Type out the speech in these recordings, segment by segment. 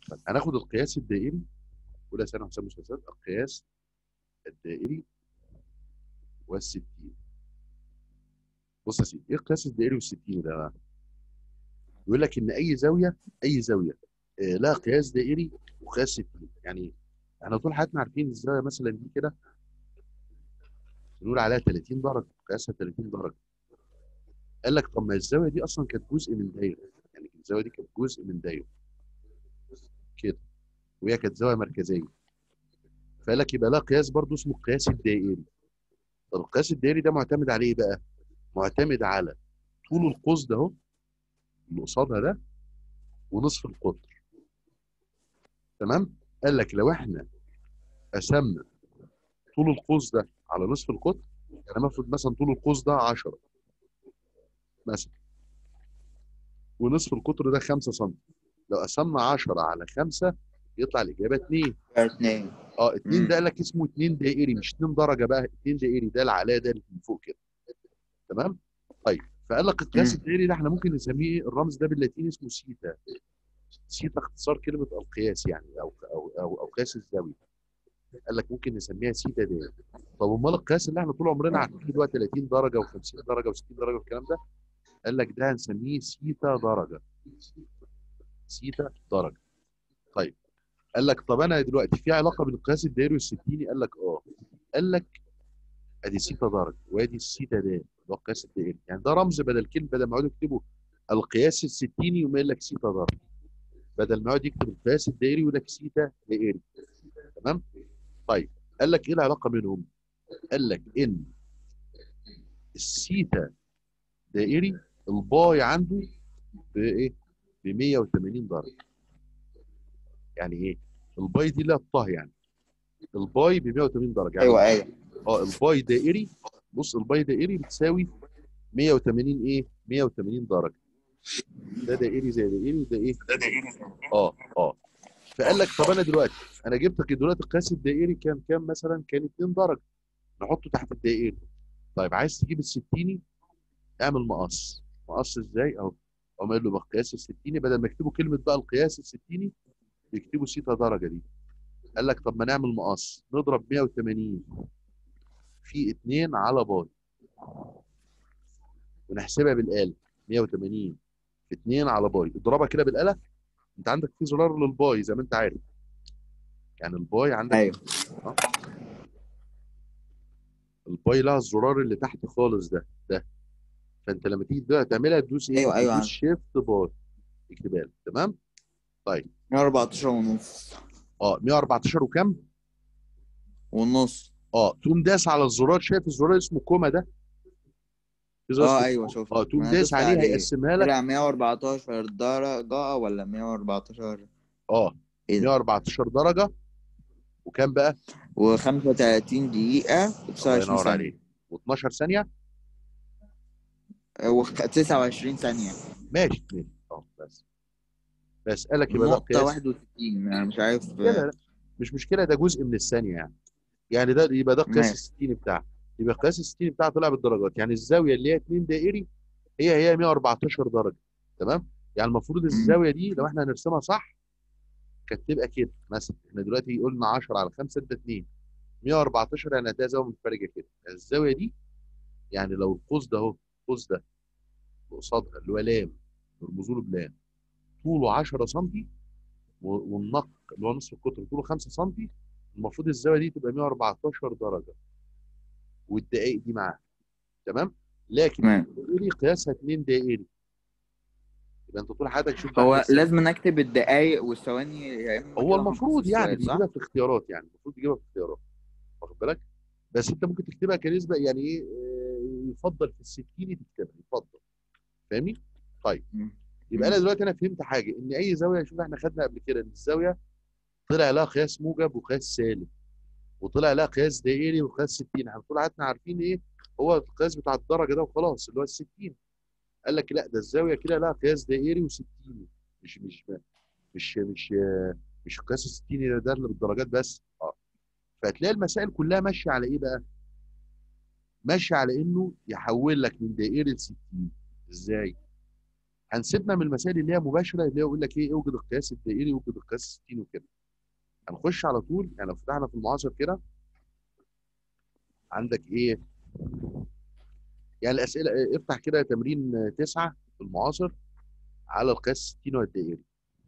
طيب هناخد القياس الدائري اولى ثانوي حساب مسلسلات القياس الدائري والستين بص يا سيدي ايه القياس الدائري والستين ده بقى؟ بيقول لك ان اي زاويه اي زاويه آه، لها قياس دائري وقياس ستين يعني ايه؟ احنا طول حياتنا عارفين الزاويه مثلا دي كده بنقول عليها 30 درجه قياسها 30 درجه قال لك طب ما الزاويه دي اصلا كانت جزء من دايره يعني الزاويه دي كانت جزء من دايره كده وهي كانت زاويه مركزيه فقال لك يبقى لها قياس برضه اسمه القياس الدائري طب القياس الدائري ده معتمد على ايه بقى؟ معتمد على طول القوس ده اهو اللي قصادها ده ونصف القطر تمام؟ قال لك لو احنا قسمنا طول القوس ده على نصف القطر يعني المفروض مثلا طول القوس ده 10 مثلا ونصف القطر ده 5 سم لو قسمنا 10 على 5 يطلع الاجابه 2 اثنين اه 2 مم. ده قال لك اسمه 2 دائري مش 2 درجه بقى 2 دائري ده العلاء ده اللي من فوق كده تمام طيب فقال لك القياس مم. الدائري ده احنا ممكن نسميه ايه الرمز ده باللاتيني اسمه سيتا سيتا اختصار كلمه القياس يعني او او او, أو قياس الزاويه قال لك ممكن نسميها سيتا دائري طب امال القياس اللي احنا طول عمرنا عارفين اللي هو 30 درجه و50 درجه و60 درجه والكلام ده قال لك ده هنسميه سيتا درجه سيتا درجه طيب قال لك طب انا دلوقتي في علاقه بين القياس الدائري والستيني قال لك اه قال لك ادي سيتا درجه وادي السيتا ده اللي هو القياس الدائري يعني ده رمز بدل كلمه بدل ما يقعدوا يكتبوا القياس الستيني يقوم قايل لك سيتا درجه بدل ما يقعد يكتب القياس الدائري يقول لك سيتا دائري تمام طيب قال لك ايه العلاقه بينهم قال لك ان السيتا دائري الباي عنده بايه ب 180 درجه يعني ايه الباي دي لها الطه يعني الباي ب 180 درجه يعني ايوه ايوه اه الباي دائري بص الباي دائري بتساوي 180 ايه 180 درجه ده دائري زي دائري وده ايه اه اه فقال لك طب انا دلوقتي انا جبت لك دلوقتي القياس الدائري كان كام مثلا كان 2 درجه نحطه تحت الدائري طيب عايز تجيب الستيني اعمل مقص مقص ازاي اهو اقوم قايل له بقياس الستيني بدل ما يكتبوا كلمه بقى القياس الستيني يكتبوا سيتا درجه دي قال لك طب ما نعمل مقص نضرب 180 في 2 على باي ونحسبها بالآلة 180 في 2 على باي اضربها كده بالآلة انت عندك في زرار للباي زي ما انت عارف يعني الباي عندك ايوه آه. الباي لها الزرار اللي تحت خالص ده ده فانت لما تيجي دلوقتي تعملها تدوس ايه؟ أيوة، أيوة، تدوس شيفت باي اكتبها لك تمام؟ 114 ونص اه 114 وكم؟ ونص اه تقوم داس على الزرار شايف الزرار اسمه كوما ده؟ في زرار اه اسمه ايوه كوما. شوف اه تقوم داس عليه هيقسمها لك طلع 114 درجة ولا 114 اه ايه ده 114 درجه وكام بقى؟ و35 دقيقة الله و29 ينور ثانية عليك و12 ثانيه و29 ثانية ماشي ماشي اه بس بس قال لك يبقى ده نقطة قياس 61 انا مش عارف لا لا لا مش مشكله ده جزء من الثانيه يعني يعني ده يبقى ده قياس ماشي. الستين بتاعه يبقى قياس الستين بتاعه طلع بالدرجات يعني الزاويه اللي هي 2 دائري هي هي 114 درجه تمام يعني المفروض الزاويه دي لو احنا هنرسمها صح كانت تبقى كده مثلا احنا دلوقتي قلنا 10 على 5 ده 2 114 يعني هتلاقي زاويه منفرجه كده يعني الزاويه دي يعني لو القوس ده اهو القوس ده اللي قصادها اللي هو لام نرمزوا له بلام طوله 10 سم و- والنق اللي هو نصف القطر طوله 5 سم المفروض الزاويه دي تبقى 114 درجه والدقائق دي معاها تمام لكن تمام. الدائري قياسها 2 دائري يبقى انت طول حياتك شوف هو بقى بس- لازم نكتب الدقايق والثواني يا اما هو كده المفروض هنحفظ يعني السؤال، صح؟ بيجيبها في اختيارات يعني المفروض يجيبها في اختيارات واخد بالك بس انت ممكن تكتبها كنسبه يعني ايه آه، يفضل في الستيني تكتبها يفضل فاهمني؟ طيب مم. يبقى انا دلوقتي انا فهمت حاجه ان اي زاويه شوف احنا خدنا قبل كده ان الزاويه طلع لها قياس موجب وقياس سالب وطلع لها قياس دائري وقياس 60 احنا طول حياتنا عارفين ايه هو القياس بتاع الدرجه ده وخلاص اللي هو ال 60 قال لك لا ده الزاويه كده لها قياس دائري و60 مش مش مش مش مش القياس ال 60 ده, ده اللي بالدرجات بس اه فهتلاقي المسائل كلها ماشيه على ايه بقى؟ ماشيه على انه يحول لك من دائري ل 60 ازاي؟ هنسيبنا من المسائل اللي هي مباشره اللي هي يقول لك ايه اوجد القياس الدائري اوجد القياس الستيني وكده هنخش على طول يعني لو فتحنا في المعاصر كده عندك ايه يعني الاسئله إيه، افتح كده تمرين تسعه في المعاصر على القياس الستيني والدائري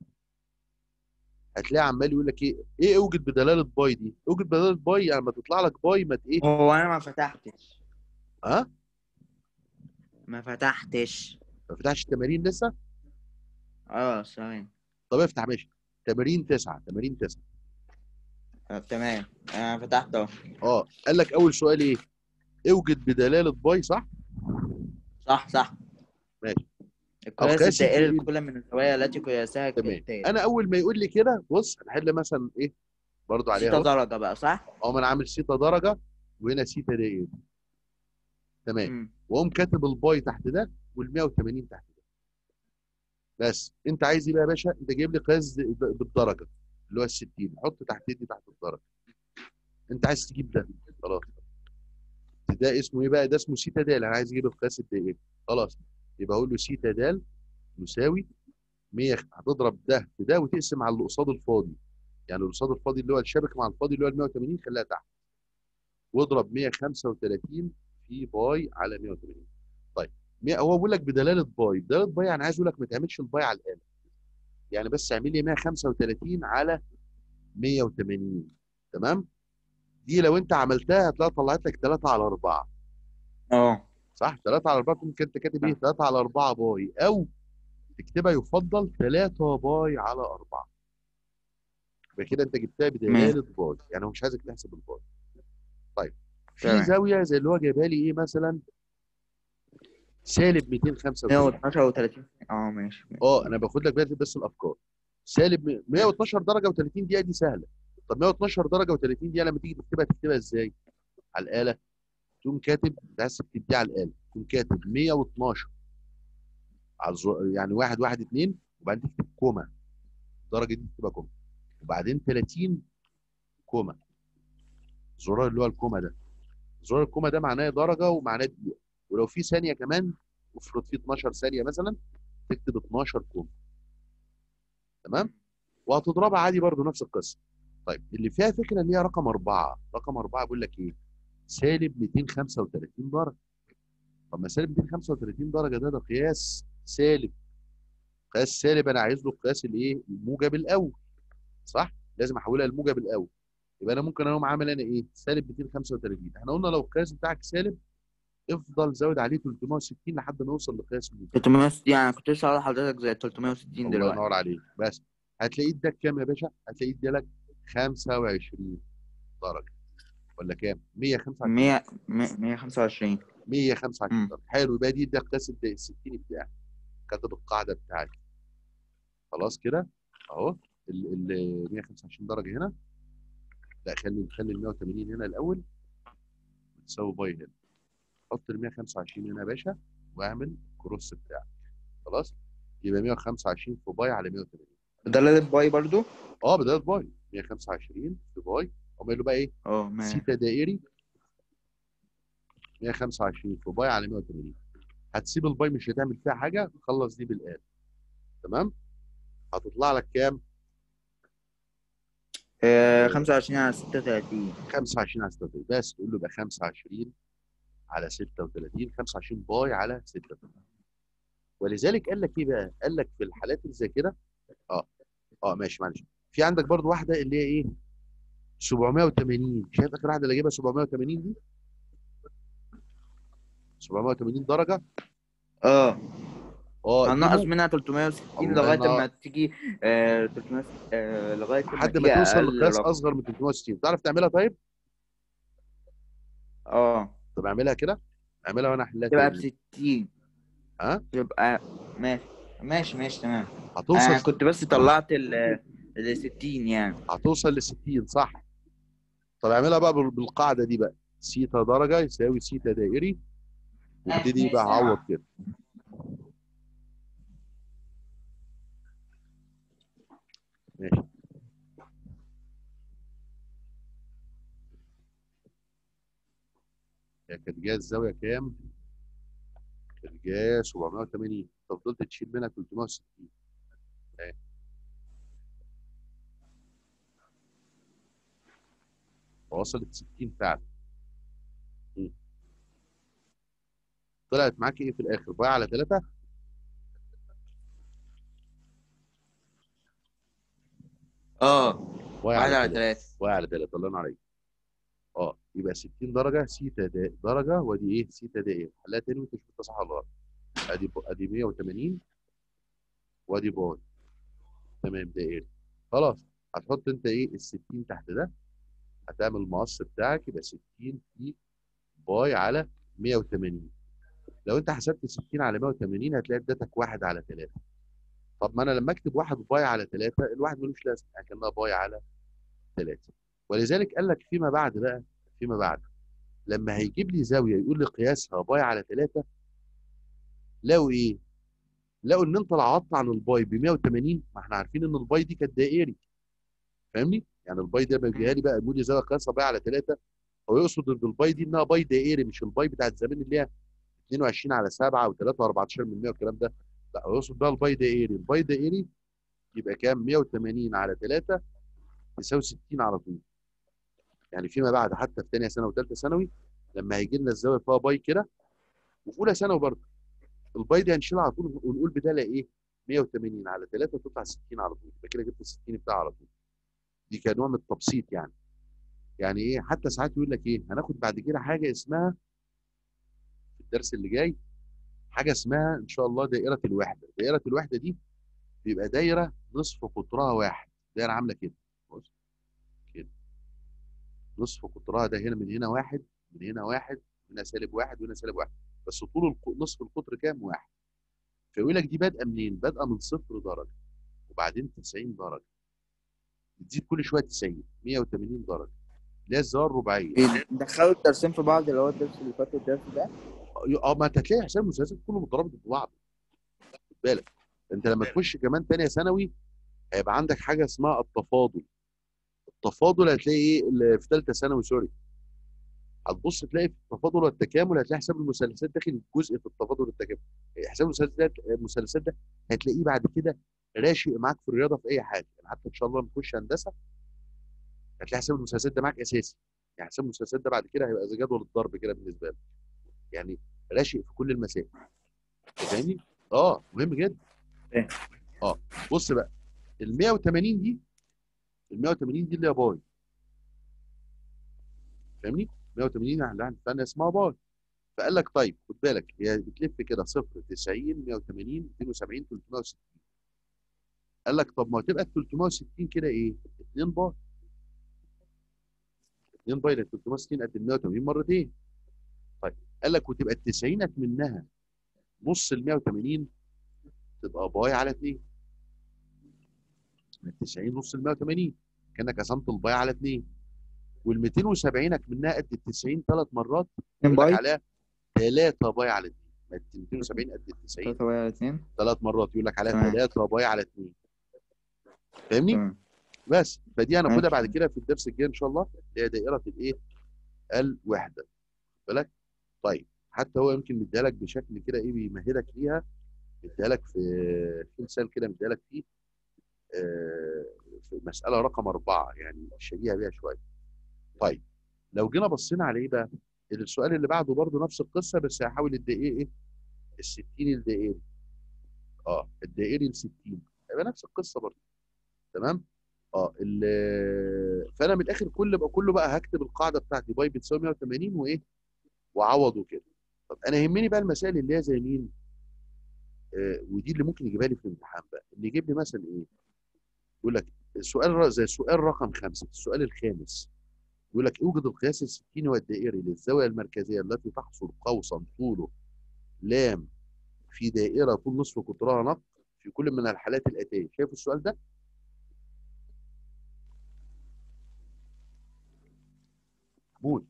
هتلاقي عمال يقول لك ايه ايه اوجد بدلاله باي دي اوجد بدلاله باي يعني لما تطلع لك باي ما ت- ايه هو انا ما فتحتش ها ما فتحتش ما فتحش التمارين لسه اه ثواني طب افتح ماشي تمارين تسعه تمارين تسعه طب تمام انا فتحت اهو اه قال لك اول سؤال ايه اوجد بدلاله باي صح صح صح ماشي القياس القياس الدائري الدائري. لكل من الزوايا التي قياسها تمام كالتالي انا اول ما يقول لي كده بص هنحل مثلا ايه برضو عليها ستة اهو درجة بقى صح؟ اه ما انا عامل سيتا درجه وهنا سيتا دائري تمام مم. واقوم كاتب الباي تحت ده وال 180 تحت ده بس انت عايز ايه بقى يا باشا انت جايب لي قياس ب- بالدرجه اللي هو ال 60 حط تحت دي تحت الدرجه انت عايز تجيب ده خلاص ده اسمه ايه بقى ده اسمه سيتا دال انا عايز اجيب القياس الدائري خلاص يبقى اقول له سيتا دال يساوي 100 هتضرب ده في ده وتقسم على اللي قصاد الفاضي يعني اللي قصاد الفاضي اللي هو الشبكه مع الفاضي اللي هو ال 180 خليها تحت واضرب 135 في باي على 180 طيب مية- هو بيقول لك بدلاله باي بدلاله باي يعني عايز اقول لك ما تعملش الباي على الاله يعني بس اعمل لي 135 على 180 تمام دي لو انت عملتها هتلاقيها طلعت لك 3 على 4 اه صح 3 على 4 ممكن انت كاتب ايه 3 على 4 باي او تكتبها يفضل 3 باي على 4 يبقى كده انت جبتها بدلاله باي يعني هو مش عايزك تحسب الباي طيب في تمام. زاويه زي اللي هو جايبها لي ايه مثلا سالب 235 112 و30 اه ماشي ماشي. اه انا باخد لك بس بس الافكار سالب م- 112 درجه و30 دقيقه دي سهله طب 112 درجه و30 دقيقه لما تيجي تكتبها تكتبها ازاي على الاله تقوم كاتب بس تكتب دي على الاله تقوم كاتب 112 على الزر... يعني 1 1 2 وبعدين تكتب كوما الدرجه دي تكتبها كوما وبعدين 30 كوما زرار اللي هو الكوما ده زرار الكوما ده معناه درجه ومعناه دقيقه ولو في ثانيه كمان افرض في 12 ثانيه مثلا تكتب 12 كوما تمام وهتضربها عادي برضو نفس القصه طيب اللي فيها فكره اللي هي رقم أربعة رقم أربعة بيقول لك ايه سالب 235 درجه طب ما سالب 235 درجه ده ده قياس سالب قياس سالب انا عايز له القياس الايه الموجب الاول صح لازم احولها للموجب الاول يبقى انا ممكن اقوم عامل انا ايه سالب 235 احنا قلنا لو القياس بتاعك سالب افضل زود عليه 360 لحد ما يوصل لقياس الموجب 360 يعني كنت لسه هقول لحضرتك زي 360 الله دلوقتي ينور عليك بس هتلاقيه اداك كام يا باشا؟ هتلاقيه ادالك 25 درجه ولا كام؟ 125 100 125 125 مم. درجه حلو يبقى دي اداك قياس الد- الستيني بتاعك كاتب القاعده بتاعتك خلاص كده اهو ال ال 125 درجه هنا لا خلي خلي ال 180 هنا الاول وتساوي باي هنا حط ال 125 هنا يا باشا واعمل كروس بتاعك خلاص يبقى 125 في باي على 180 دلالة باي برضو اه بدايه باي 125 في باي هم قالوا بقى ايه اه ماشي سيتا دائري 125 في باي على 180 هتسيب الباي مش هتعمل فيها حاجه خلص دي بالآل تمام هتطلع لك كام آه 25 على 36 25 على 36 بس تقول له يبقى 25 على 36 25 باي على 36 ولذلك قال لك ايه بقى قال لك في الحالات اللي زي كده اه اه ماشي معلش في عندك برضو واحده اللي هي ايه 780 شايف اخر واحده اللي جايبها 780 دي 780 درجه اه اه دي هنقص ممكن- منها 360 الله لغايه ينور. ما تيجي آه 300 آه لغايه لحد تيجي ما توصل أقل لقياس رقم. اصغر من 360 تعرف تعملها طيب اه طب اعملها كده اعملها وانا احلها تبقى ب تاني 60 ها يبقى ماشي ماشي ماشي تمام هتوصل انا كنت بس طلعت ال ال 60 يعني هتوصل ل 60 صح طب اعملها بقى بال- بالقاعده دي بقى سيتا درجه يساوي سيتا دائري وابتدي بقى اعوض كده ماشي هي كانت جايه الزاويه كام؟ كانت جايه 780 فضلت تشيل منها 360 اهي وصلت 60 فعلا مم. طلعت معاك ايه في الاخر باي على 3 اه باي واحد على على 3 ثلاثة باي على 3 الله ينور عليك اه يبقى 60 درجه سيتا دا درجه ودي ايه سيتا دائره حلها تاني وانت شوف صح ولا غلط ادي ب- ادي 180 وادي باي تمام دائري خلاص هتحط انت ايه ال 60 تحت ده هتعمل المقص بتاعك يبقى 60 في باي على 180 لو انت حسبت 60 على 180 هتلاقي ادتك 1 على 3 طب ما انا لما اكتب 1 باي على 3 الواحد ملوش لازمه كانها باي على 3 ولذلك قال لك فيما بعد بقى فيما بعد لما هيجيب لي زاويه يقول لي قياسها باي على 3 لقوا ايه؟ لقوا ان انت لو عوضت عن الباي ب 180 ما احنا عارفين ان الباي دي كانت دائري فاهمني؟ يعني الباي ده بيجيها لي بقى يقول لي زاويه قياسها باي على 3 هو يقصد ان الباي دي انها باي دائري مش الباي بتاعت زمان اللي هي 22 على 7 و3 و14 من 100 والكلام ده لا هو يقصد بقى الباي دائري الباي دائري يبقى كام 180 على 3 تساوي 60 على طول يعني فيما بعد حتى في ثانيه ثانوي وثالثه ثانوي لما هيجي لنا الزاويه فيها باي كده وفي اولى ثانوي برضه الباي دي هنشيلها على طول ونقول بدالها ايه 180 على 3 تطلع 60 على طول يبقى كده جبت ال 60 بتاعها على طول دي كنوع من التبسيط يعني يعني ايه حتى ساعات يقول لك ايه هناخد بعد كده حاجه اسمها في الدرس اللي جاي حاجه اسمها ان شاء الله دائره الوحده دائره الوحده دي بيبقى دايره نصف قطرها واحد دايره عامله كده بص كده نصف قطرها ده هنا من هنا واحد من هنا واحد هنا سالب واحد وهنا سالب واحد بس طول الق- نصف القطر كام واحد فيقول لك دي بادئه منين بادئه من صفر درجه وبعدين 90 درجه بتزيد كل شويه 90 180 درجه اللي هي الزاويه الرباعيه دخلوا الدرسين في بعض اللي هو الدرس اللي فات والدرس ده اه ما انت هتلاقي حساب المسلسلات كله مترابط ببعض خد بالك انت لما تخش كمان تانية ثانوي هيبقى عندك حاجه اسمها التفاضل التفاضل هتلاقي ايه اللي في ثالثه ثانوي سوري هتبص تلاقي في التفاضل والتكامل هتلاقي حساب المثلثات داخل جزء في التفاضل والتكامل حساب المثلثات المثلثات ده هتلاقيه بعد كده راشق معاك في الرياضه في اي حاجه يعني حتى ان شاء الله نخش هندسه هتلاقي حساب المثلثات ده معاك اساسي يعني حساب المثلثات ده بعد كده هيبقى زي جدول الضرب كده بالنسبه لك يعني راشق في كل المسائل أنت فاهمني؟ اه مهم جدا إيه. اه بص بقى ال 180 دي ال 180 دي اللي هي باي فاهمني 180 اللي عندنا اسمها باي فقال لك طيب خد بالك هي بتلف كده 0 90 180 270 360 قال لك طب ما تبقى ال 360 كده ايه 2 باي 2 باي لان 360 قد ال 180 مرتين طيب قال لك وتبقى ال 90 منها نص ال 180 تبقى باي على 2 من 90 نص ال 180 كانك قسمت الباي على 2 وال 270 منها قد ال 90 ثلاث مرات 2 يقول لك باي عليها 3 باي على 2 ما ال 270 قد ال 90 3 باي على 2 ثلاث مرات يقول لك عليها تمام. 3 باي على 2 فاهمني؟ تمام بس فدي هناخدها ماشي. بعد كده في الدرس الجاي ان شاء الله اللي هي دائره الايه؟ الوحده خد بالك؟ طيب حتى هو يمكن مديها لك بشكل كده ايه بيمهدك ليها مديها لك في في مثال كده مديها لك فيه آه، في مساله رقم اربعه يعني شبيهه بيها شويه. طيب لو جينا بصينا على ايه بقى؟ السؤال اللي بعده برضه نفس القصه بس هيحاول الدقيقه ايه؟ ال 60 الدائري. اه الدائري ل 60 يبقى نفس القصه برضه. تمام؟ اه ال- فانا من الاخر كل بقى كله بقى هكتب القاعده بتاعتي باي بتساوي 180 وايه؟ واعوضه كده. طب انا يهمني بقى المسائل اللي هي زي مين؟ آه ودي اللي ممكن يجيبها لي في الامتحان بقى، اللي يجيب لي مثلا ايه؟ يقول لك السؤال ر- زي السؤال رقم خمسه، السؤال الخامس يقول لك اوجد القياس الستيني والدائري للزاويه المركزيه التي تحصر قوسا طوله لام في دائره طول نصف قطرها نق في كل من الحالات الاتيه، شايف السؤال ده؟ محمود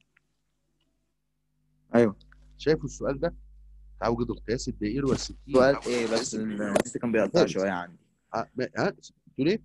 ايوه شايفوا السؤال ده؟ اوجد القياس الدائري والستيني سؤال ايه بس النت كان بيقطع شويه عندي ها ما- ها تقول ايه؟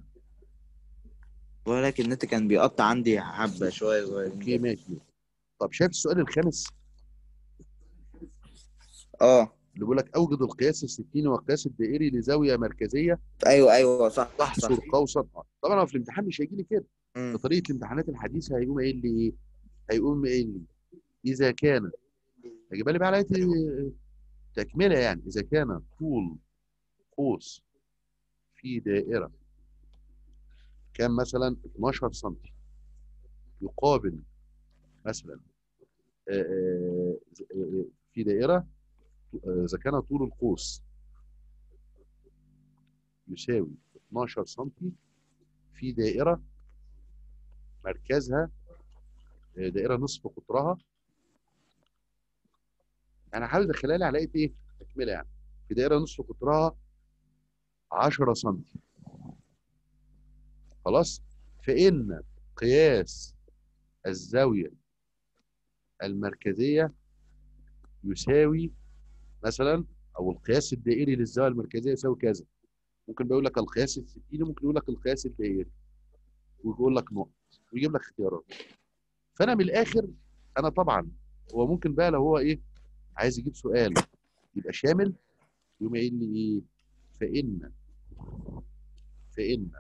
بقول لك النت كان بيقطع عندي حبه شويه اوكي صغيرين ماشي طب شايف السؤال الخامس؟ اه اللي بيقول لك اوجد القياس الستيني والقياس الدائري لزاويه مركزيه ايوه ايوه صح صح تحصر صح قوسا آه. طبعا هو في الامتحان مش هيجي لي كده مم. بطريقه الامتحانات الحديثه هيقوم قايل لي ايه؟ هيقوم قايل لي اذا كان هجيبها لي بقى على آية تكمله يعني اذا كان طول قوس في دائره كان مثلا 12 سم يقابل مثلا آه، آه، آه، في دائره آه، اذا كان طول القوس يساوي 12 سم في دائره مركزها آه، دائره نصف قطرها انا هحاول ادخلها لي على ايه ايه تكمله يعني في دائره نصف قطرها 10 سم خلاص فان قياس الزاويه المركزيه يساوي مثلا او القياس الدائري للزاويه المركزيه يساوي كذا ممكن بيقول لك القياس الستيني ممكن يقول لك القياس الدائري ويقول لك نقط ويجيب لك اختيارات فانا من الاخر انا طبعا هو ممكن بقى لو هو ايه عايز يجيب سؤال يبقى شامل يقوم قايل لي ايه فان فان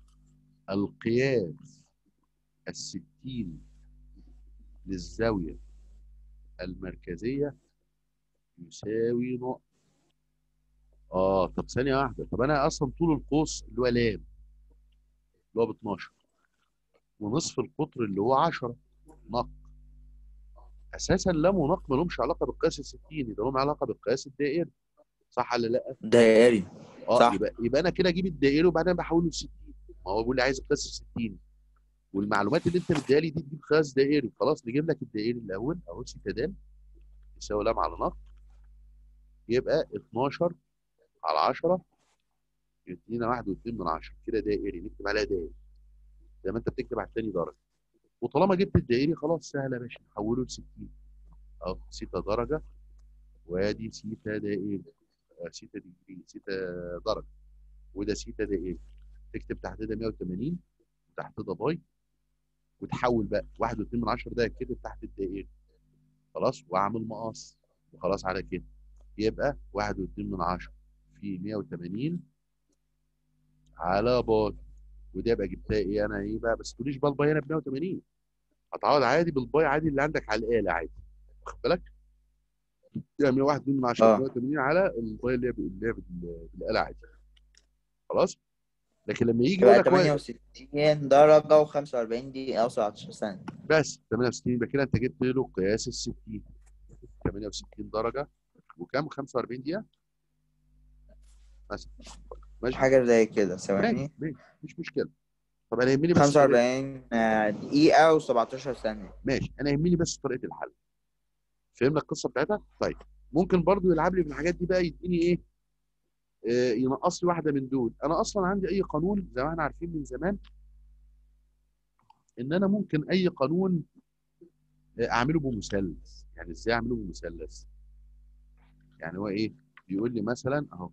القياس الستيني للزاويه المركزيه يساوي نقط اه طب ثانيه واحده طب انا اصلا طول القوس اللي هو لام اللي هو ب 12 ونصف القطر اللي هو 10 نق اساسا لام ونق ما لهمش علاقه بالقياس الستيني ده لهم علاقه بالقياس الدائري صح ولا لا؟ دائري اه صح. يبقى يبقى انا كده اجيب الدائري وبعدين بحوله ل 60 ما هو بيقول لي عايز القياس الستيني والمعلومات اللي انت مديها لي دي تجيب قياس دائري خلاص نجيب لك الدائري الاول اهو سيتا د يساوي لام على نق يبقى 12 على 10 يدينا 1 و2 من 10 كده دائري نكتب عليها دائري زي ما انت بتكتب على الثاني درجه وطالما جبت الدائري خلاص سهله يا باشا نحوله ل 60 اهو سيتا درجه وادي سيتا دائري آه، سيتا ديجري سيتا درجه وده سيتا دائري تكتب تحت ده 180 وتحت ده باي وتحول بقى 1 و2 من 10 ده يتكتب تحت الدائري خلاص واعمل مقاس وخلاص على كده يبقى 1 و2 من 10 في 180 على باي ودي يبقى جبتها ايه انا ايه بقى بس تقوليش بقى الباي هنا ب 180 هتعوض عادي بالباي عادي اللي عندك على الاله عادي واخد بالك؟ يعني 1 من 10 آه. 180 على الباي اللي هي ب- اللي هي بال- بالاله عادي خلاص؟ لكن لما يجي يقول يبقى لك واحد- 68 درجة و45 دقيقة أو 17 ثانية بس 68 يبقى كده انت جبت له قياس ال 60 68 درجه وكام 45 دقيقه مثلا ماشي حاجة زي كده ماشي ثواني ماشي مش مشكله طب انا يهمني بس 45 آه، دقيقة و17 ثانية ماشي انا يهمني بس طريقه الحل فهمنا القصه بتاعتها طيب ممكن برضو يلعب لي في الحاجات دي بقى يديني ايه آه ينقص لي واحده من دول انا اصلا عندي اي قانون زي ما احنا عارفين من زمان ان انا ممكن اي قانون آه، اعمله بمثلث يعني ازاي اعمله بمثلث يعني هو ايه بيقول لي مثلا اهو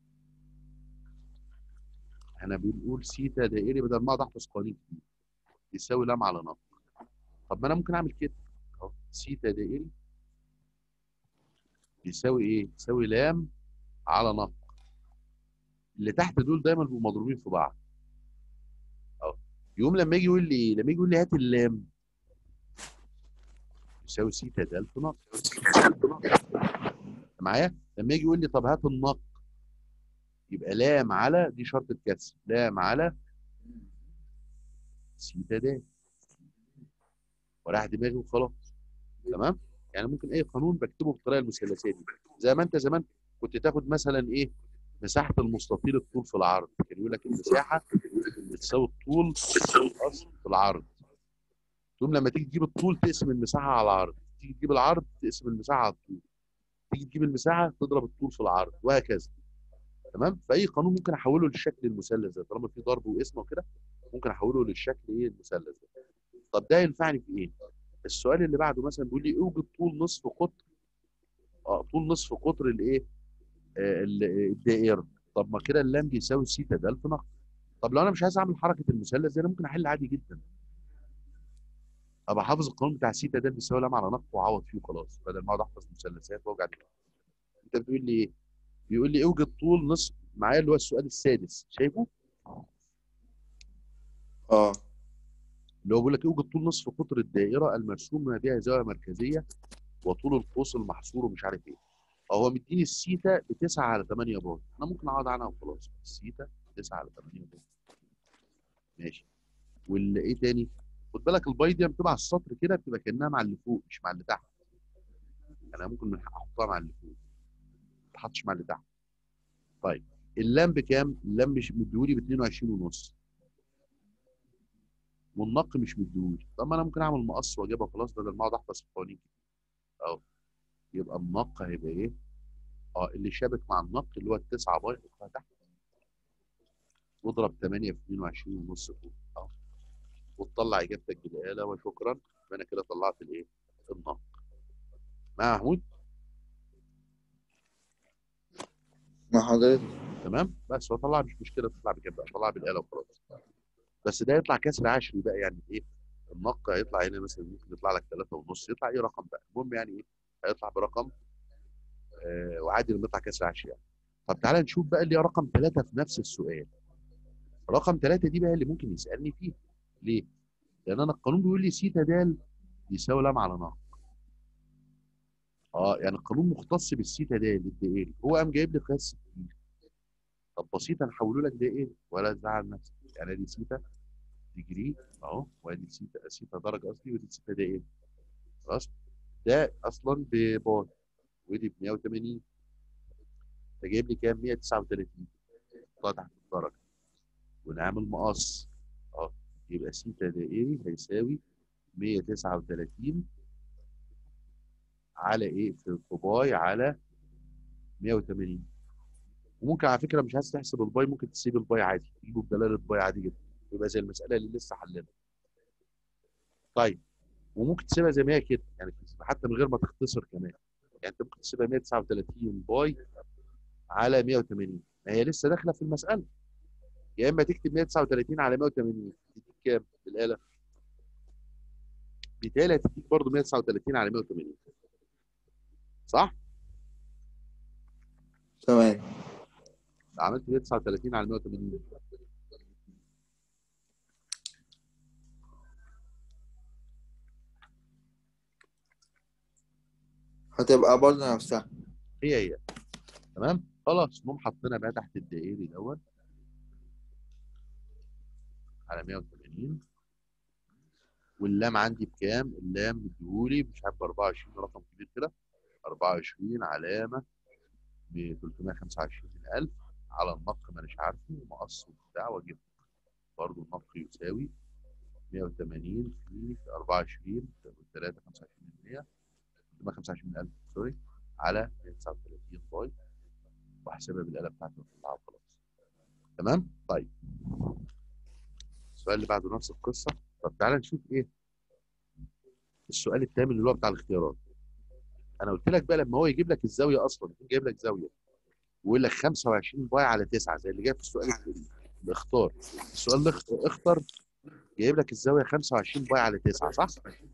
احنا بنقول سيتا دائري بدل ما اقعد احفظ قوانين كتير يساوي لام على نق طب ما انا ممكن اعمل كده اهو سيتا دائري يساوي ايه؟ يساوي لام على نق اللي تحت دول دايما بيبقوا مضروبين في بعض اهو يقوم لما يجي يقول لي ايه؟ لما يجي يقول لي هات اللام يساوي سيتا د في نق معايا؟ لما يجي يقول لي طب هات النق يبقى لام على دي شرط الكسر لام على سيتا د وراح دماغي وخلاص تمام يعني ممكن اي قانون بكتبه بالطريقه المثلثيه دي زي ما انت زمان كنت تاخد مثلا ايه مساحه المستطيل الطول في العرض كان يقول لك المساحه بتساوي الطول في الأصل في العرض تقوم لما تيجي تجيب الطول تقسم المساحه على العرض تيجي تجيب العرض تقسم المساحه على الطول تيجي تجيب المساحه تضرب الطول في العرض وهكذا تمام فاي قانون ممكن احوله للشكل المثلث ده طالما في ضرب وقسمه وكده ممكن احوله للشكل ايه المثلث ده طب ده ينفعني في ايه السؤال اللي بعده مثلا بيقول لي اوجد طول نصف قطر اه طول نصف قطر الايه آه ال- الدائره طب ما كده اللام بيساوي سيتا د في نقط طب لو انا مش عايز اعمل حركه المثلث دي انا ممكن احل عادي جدا ابقى حافظ القانون بتاع سيتا د بيساوي لام على نقط واعوض فيه وخلاص بدل ما اقعد احفظ مثلثات واوجع دماغي انت بتقول لي ايه بيقول لي اوجد طول نصف معايا اللي هو السؤال السادس شايفه اه اللي هو بيقول لك اوجد طول نصف قطر الدائره المرسوم ما بها زاويه مركزيه وطول القوس المحصور ومش عارف ايه هو مديني السيتا ب 9 على 8 باي انا ممكن اقعد عنها وخلاص السيتا 9 على 8 باي ماشي واللي ايه تاني خد بالك الباي دي بتبقى على السطر كده بتبقى كانها مع اللي فوق مش مع اللي تحت انا ممكن من حق احطها مع اللي فوق ما تحطش مع اللي تحت طيب اللام بكام اللام مش مديهولي ب 22 ونص والنق مش مديهولي طب ما انا ممكن اعمل مقص واجيبها خلاص بدل ما اقعد احفظ القوانين كده اهو يبقى النق هيبقى ايه اه اللي شابك مع النق اللي هو التسعة باي حطها تحت واضرب 8 في 22 ونص فوق اهو وتطلع اجابتك بالاله وشكرا يبقى انا كده طلعت الايه النق مع محمود مع حضرتك تمام بس هو طلع مش مشكله تطلع بكام بقى طلع بالاله وخلاص بس ده يطلع كسر عشري بقى يعني ايه النق هيطلع هنا مثلا ممكن يطلع لك 3 ونص يطلع ايه رقم بقى المهم يعني ايه هيطلع برقم آه وعادي لما يطلع كسر عشري يعني طب تعالى نشوف بقى اللي هي رقم 3 في نفس السؤال رقم 3 دي بقى اللي ممكن يسالني فيه ليه؟ لان انا القانون بيقول لي سيتا د يساوي لام على نق اه يعني القانون مختص بالسيتا د الدائري هو قام جايب لي قياس 60 طب بسيط هنحوله لك دائري ولا تزعل نفسك يعني دي سيتا ديجري اهو وادي سيتا سيتا درجه قصدي ودي سيتا دائري خلاص ده اصلا بباي ودي ب 180 انت جايب لي كام 139 حطها تحت الدرجه ونعمل مقص اه يبقى سيتا دائري هيساوي 139 على ايه في في باي على 180 وممكن على فكره مش عايز تحسب الباي ممكن تسيب الباي عادي تجيبه بدلاله باي عادي جدا يبقى زي المساله اللي لسه حلنا طيب وممكن تسيبها زي ما هي كده يعني حتى من غير ما تختصر كمان يعني انت ممكن تسيبها 139 باي على 180 ما هي لسه داخله في المساله يا اما تكتب 139 على 180 تديك كام بالاله بالتالي هتديك برضه 139 على 180 صح تمام عملت 139 على 180 هتبقى برضه نفسها هي هي تمام خلاص نقوم حاطينها بقى تحت الدائري دوت على 180 واللام عندي بكام؟ اللام مديهولي مش عارف ب 24 رقم كبير كده 24 علامه ب 325000 على النق ما اناش عارفه مقص وبتاع واجيب برضه النق يساوي 180 في 24 3 25 100 325000 سوري على 139 باي واحسبها بالاله بتاعتي واطلعها وخلاص تمام طيب السؤال اللي بعده نفس القصه طب تعالى نشوف ايه السؤال الثامن اللي هو بتاع الاختيارات انا قلت لك بقى لما هو يجيب لك الزاويه اصلا يكون جايب لك زاويه ويقول لك 25 باي على 9 زي اللي جاي في السؤال الاختار السؤال اللي اخ- اختر جايب لك الزاويه 25 باي على 9 صح؟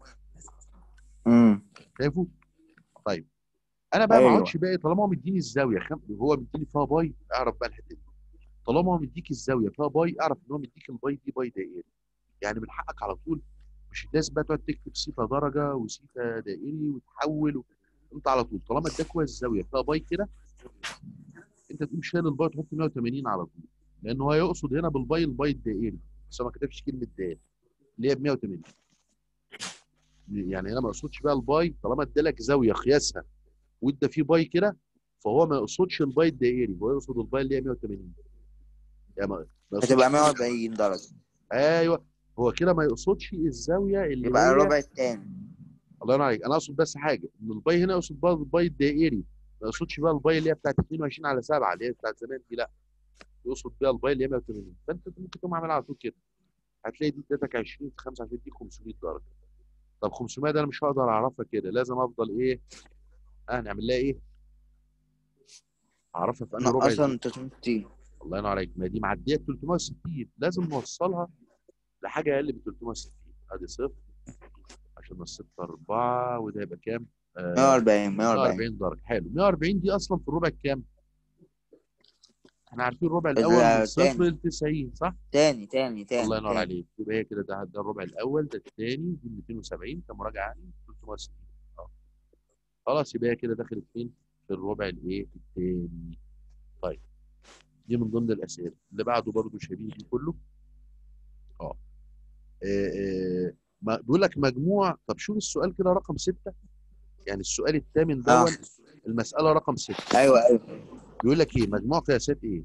امم شايفه؟ طيب انا بقى ما أيوة. اقعدش بقى طالما هو مديني الزاويه خم... هو مديني فيها باي اعرف بقى الحته دي طالما هو مديك الزاويه فيها باي اعرف ان هو مديك الباي دي باي دائري يعني من حقك على طول مش لازم بقى تقعد تكتب سيتا درجه وسيتا دائري وتحول و... انت على طول طالما اداك هو الزاويه فيها باي كده انت تقوم شايل الباي وتحط 180 على طول لان هو يقصد هنا بالباي الباي الدائري بس هو ما كتبش كلمه دال اللي هي ب 180 يعني هنا ما يقصدش بقى الباي طالما ادالك زاويه قياسها وادى فيه باي كده فهو ما يقصدش الباي الدائري هو يقصد الباي اللي هي 180 يعني ما ما يقصدش- هتبقى 140 درجة ايوه هو كده ما يقصدش الزاويه اللي يبقى هي الربع التاني الله ينور عليك انا اقصد بس حاجه ان الباي هنا يقصد بقى الباي الدائري ما يقصدش بقى الباي اللي هي بتاعت 22 على 7 اللي هي بتاعت زمان دي لا يقصد بقى الباي اللي هي 180 فانت ممكن تقوم عاملها على طول كده هتلاقي دي ادتك 20 في 25 دي 500 درجه طب 500 ده انا مش هقدر اعرفها كده لازم افضل ايه اه نعمل لها ايه اعرفها في انهي ربع اصلا 360 الله ينور عليك ما دي معديه 360 لازم نوصلها لحاجه اقل من 360 ادي صفر عشان الصفر 4 وده يبقى كام؟ آه 140 140 140 درجه حلو 140 دي اصلا في الربع الكام؟ احنا عارفين الربع الاول من التاني. صفر ل 90 صح؟ تاني تاني تاني الله ينور تاني. عليك يبقى هي كده ده ده الربع الاول ده الثاني دي 270 كمراجعه يعني 360 اه خلاص يبقى هي كده دخلت فين؟ في الربع الايه؟ الثاني طيب دي من ضمن الاسئله اللي بعده برضو شبيه دي كله اه آه، آه، ما- بيقول لك مجموع طب شوف السؤال كده رقم ستة يعني السؤال الثامن آه. دون المسألة رقم ستة ايوه ايوه بيقول لك ايه مجموع قياسات ايه؟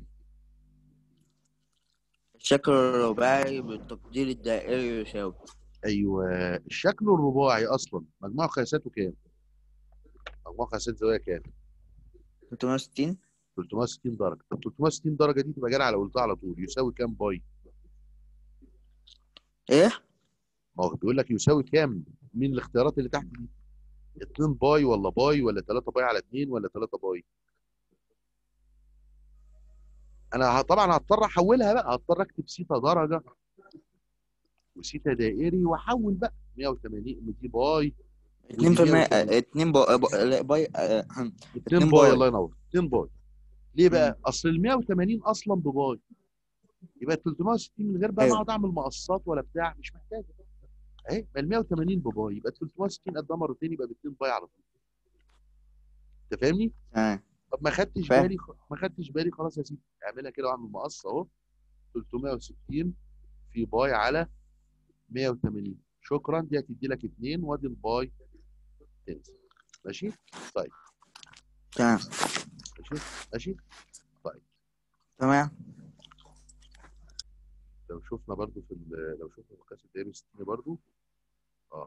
الشكل الرباعي بالتقدير الدائري يساوي ايوه الشكل الرباعي اصلا مجموع قياساته كام؟ مجموع قياسات زاوية كام؟ 360 360 درجة طب 360 درجة دي تبقى جاري على قلتها على طول يساوي كام باي؟ ايه ما هو بيقول لك يساوي كام؟ مين الاختيارات اللي تحت دي؟ 2 باي ولا باي ولا 3 باي على 2 ولا 3 باي؟ انا ه- طبعا هضطر احولها بقى هضطر اكتب سيتا درجه وسيتا دائري واحول بقى 180 دي باي 2% 2 باي باي 2 اتنين باي باي. الله ينور 2 باي ليه بقى؟ اصل ال 180 اصلا بباي يبقى 360 من غير بقى ما أيوة. اقعد اعمل مقصات ولا بتاع مش محتاج اهي يبقى ال 180 بباي يبقى 360 قدها مرتين يبقى ب 2 باي على طول انت فاهمني؟ تمام طب ما خدتش فاهم. بالي ما خدتش بالي خلاص يا سيدي اعملها كده واعمل مقص اهو 360 في باي على 180 شكرا دي هتدي لك 2 وادي الباي تنزل ماشي تمام ماشي ماشي تمام لو شفنا برضو في ال- لو شفنا مقياس الدائري الستيني برضو اه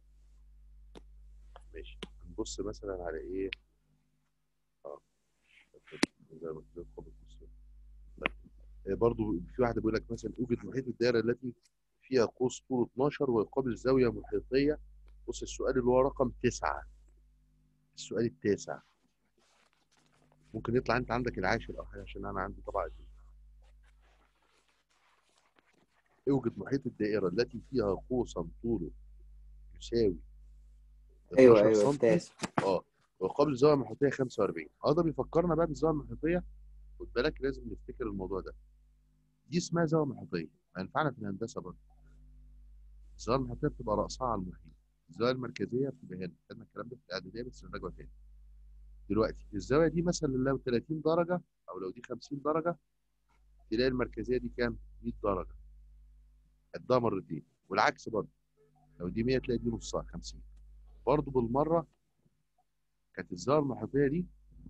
ماشي نبص مثلا على ايه اه زي ما زي الخبط الأسود. طيب. آه، برضو في واحده بيقول لك مثلا اوجد محيط الدائره التي فيها قوس طوله 12 ويقابل زاويه محيطيه بص السؤال اللي هو رقم تسعة السؤال التاسع ممكن يطلع انت عندك العاشر او حاجه عشان انا عندي طبعا اوجد محيط الدائره التي فيها قوسا طوله يساوي 12 سم التاسع اه وقابل زاويه محيطيه 45 اه ده بيفكرنا بقى بالزاويه المحيطيه خد بالك لازم نفتكر الموضوع ده دي اسمها زاويه محيطيه هينفعنا في الهندسه برضه الزاويه المحيطيه بتبقى راسها على المحيط الزاويه المركزيه بتبقى هنا خدنا الكلام ده في الاعداديه بس نراجعه تاني دلوقتي الزاويه دي مثلا لو 30 درجه او لو دي 50 درجه تلاقي المركزيه دي كام 100 درجه قدها مرتين والعكس برضه لو دي 100 تلاقي دي نصها 50 برضه بالمره كانت الزاويه المحيطيه دي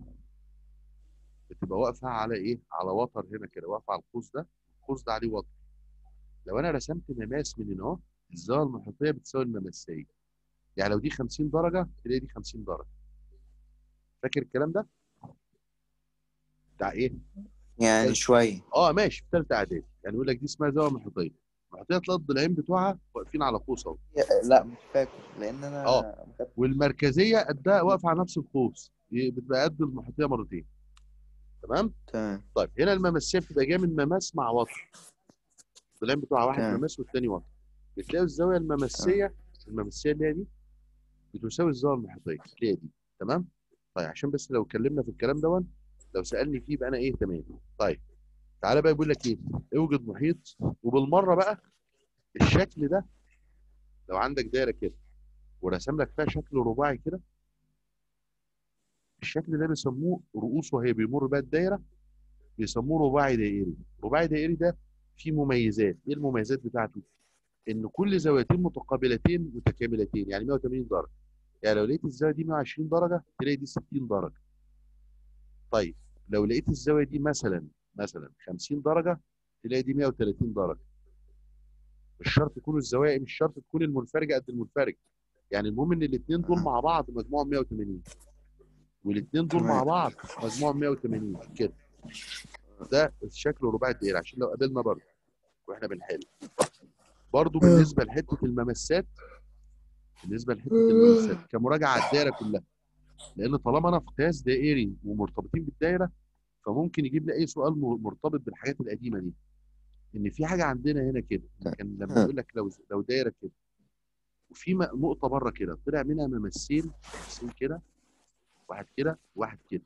بتبقى واقفه على ايه؟ على وتر هنا كده واقفه على القوس ده القوس ده عليه وتر لو انا رسمت مماس من هنا اهو الزاويه المحيطيه بتساوي المماسيه يعني لو دي 50 درجه تلاقي دي 50 درجه فاكر الكلام ده؟ بتاع ايه؟ يعني شويه اه ماشي في ثالثه اعدادي يعني يقول لك دي اسمها زاويه محيطيه محيطيه تلاقي الضلعين بتوعها واقفين على قوس اهو لا مش فاكر لان انا آه. والمركزيه قدها واقفه على نفس القوس ي- بتبقى قد المحيطيه مرتين تمام؟ تمام طيب هنا المماسيه بتبقى جايه من مماس مع وتر الضلعين بتوعها واحد تمام. مماس والتاني وتر بتلاقي الزاويه المماسيه المماسيه اللي هي دي بتساوي الزاويه المحيطيه اللي هي دي تمام؟ طيب عشان بس لو اتكلمنا في الكلام ده لو سالني فيه يبقى انا ايه تمام طيب تعالى بقى يقول لك ايه اوجد محيط وبالمره بقى الشكل ده لو عندك دايره كده ورسم لك فيها شكل رباعي كده الشكل ده بيسموه رؤوس وهي بيمر بقى الدايره بيسموه رباعي دائري رباعي دائري ده فيه مميزات ايه المميزات بتاعته ان كل زاويتين متقابلتين متكاملتين يعني 180 درجه يعني لو لقيت الزاويه دي 120 درجه تلاقي دي 60 درجه طيب لو لقيت الزاويه دي مثلا مثلا 50 درجه تلاقي دي 130 درجه مش شرط يكونوا الزوايا مش شرط تكون المنفرجه قد المنفرج يعني المهم ان الاثنين دول آه. مع بعض مجموعهم 180 والاثنين دول مع تمام. بعض مجموعهم 180 كده ده الشكل الرباعي الدائري عشان لو قابلنا برضه واحنا بنحل برضه بالنسبه لحته الممسات بالنسبه لحته الممسات كمراجعه على الدائره كلها لان طالما انا في قياس دائري ومرتبطين بالدائره فممكن يجيب لي اي سؤال م- مرتبط بالحاجات القديمه دي ان في حاجه عندنا هنا كده كان لما يقول لك لو لو دايره كده وفي م- نقطه بره كده طلع منها ممسين ممسين كده واحد كده واحد كده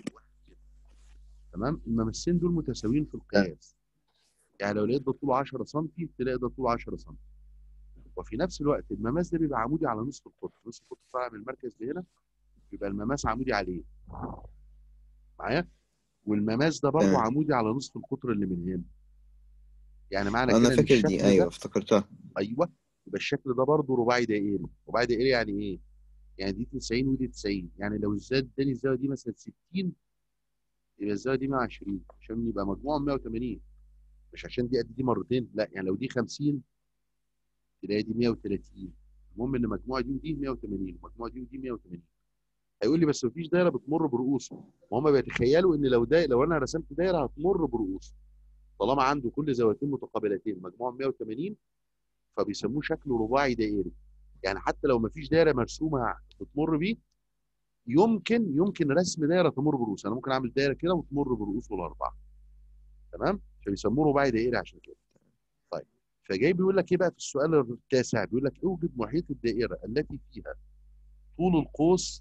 تمام الممسين دول متساويين في القياس يعني لو لقيت ده طوله 10 سم تلاقي ده طوله 10 سم وفي نفس الوقت المماس ده بيبقى عمودي على نصف القطر نصف القطر طالع من المركز لهنا يبقى المماس عمودي عليه معايا والمماس ده برضه تمام. عمودي على نصف القطر اللي من هنا يعني معنى انا كده ان فاكر الشكل دي ده ايوه افتكرتها ايوه يبقى الشكل ده برضه رباعي دائري رباعي دائري يعني ايه يعني دي 90 ودي 90 يعني لو الزاد اداني الزاويه دي مثلا 60 يبقى الزاويه دي 120 عشان يبقى مجموعهم 180 مش عشان دي قد دي مرتين لا يعني لو دي 50 تلاقي دي 130 المهم ان مجموعه دي ودي 180 مجموعه دي ودي 180 هيقول لي بس مفيش دايره بتمر برؤوسه وهم بيتخيلوا ان لو دا لو انا رسمت دايره هتمر برؤوسه طالما عنده كل زاويتين متقابلتين مجموعهم 180 فبيسموه شكل رباعي دائري يعني حتى لو مفيش دايره مرسومه بتمر بيه يمكن يمكن رسم دايره تمر برؤوس انا ممكن اعمل دايره كده وتمر برؤوسه الاربعه تمام فبيسموه رباعي دائري عشان كده طيب فجاي بيقول لك ايه بقى في السؤال التاسع بيقول لك اوجد محيط الدائره التي فيها طول القوس